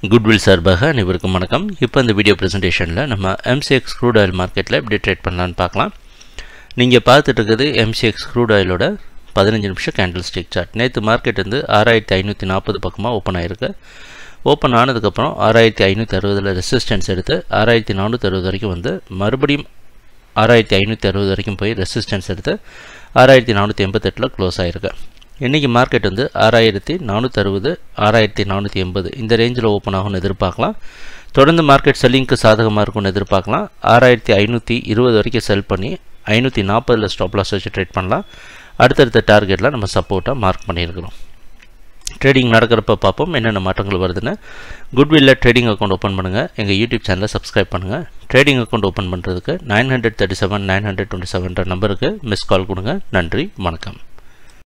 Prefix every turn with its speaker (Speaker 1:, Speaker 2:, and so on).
Speaker 1: goodwill சார்பாக அனைவருக்கும் வணக்கம் இப்போ இந்த வீடியோ ப்ரெசன்டேஷனில் நம்ம எம்சிஎக்ஸ் க்ரூட் ஆயில் மார்க்கெட்டில் எப்படி ட்ரேட் பண்ணலான்னு பார்க்கலாம் நீங்கள் பார்த்துட்டு இருக்கிறது எம்சிஎக்ஸ் க்ரூட் ஆயிலோட பதினஞ்சு நிமிஷம் கேண்டில் ஸ்டிக் சார்ட் நேற்று மார்க்கெட் வந்து ஆறாயிரத்தி ஐநூற்றி நாற்பது பக்கமாக ஓப்பன் ஆயிருக்கு ஓப்பன் ஆனதுக்கப்புறம் ஆறாயிரத்தி ஐநூற்றி அறுபதில் ரெசிஸ்டன்ஸ் எடுத்து ஆறாயிரத்தி நானூற்றி அறுபது வரைக்கும் வந்து மறுபடியும் ஆறாயிரத்தி ஐநூற்றி அறுபது வரைக்கும் போய் ரெசிஸ்டன்ஸ் எடுத்து ஆறாயிரத்தி நானூற்றி எண்பத்தெட்டில் க்ளோஸ் ஆகிருக்கு இன்றைக்கி மார்க்கெட் வந்து ஆறாயிரத்தி நானூற்றி அறுபது ஆறாயிரத்தி நானூற்றி எண்பது இந்த ரேஞ்சில் ஓப்பன் ஆகும்னு எதிர்பார்க்கலாம் தொடர்ந்து மார்க்கெட் செல்லிங்க்கு சாதகமாக இருக்கும்னு எதிர்பார்க்கலாம் ஆறாயிரத்தி ஐநூற்றி இருபது வரைக்கும் செல் பண்ணி ஐநூற்றி நாற்பதில் ஸ்டாப் லாஸ் வச்சு ட்ரேட் பண்ணலாம் அடுத்தடுத்த டார்கெட்டில் நம்ம சப்போர்ட்டாக மார்க் பண்ணியிருக்கிறோம் ட்ரேடிங் நடக்கிறப்ப பார்ப்போம் என்னென்ன மாற்றங்கள் வருதுன்னு குட்வில்ல ட்ரேடிங் அக்கௌண்ட் ஓப்பன் பண்ணுங்கள் எங்கள் யூடியூப் சேனலை சப்ஸ்கிரைப் பண்ணுங்கள் ட்ரேடிங் அக்கௌண்ட் ஓப்பன் பண்ணுறதுக்கு nine hundred thirty seven nine hundred twenty செவன்ற நம்பருக்கு மிஸ் கால் கொடுங்க நன்றி வணக்கம்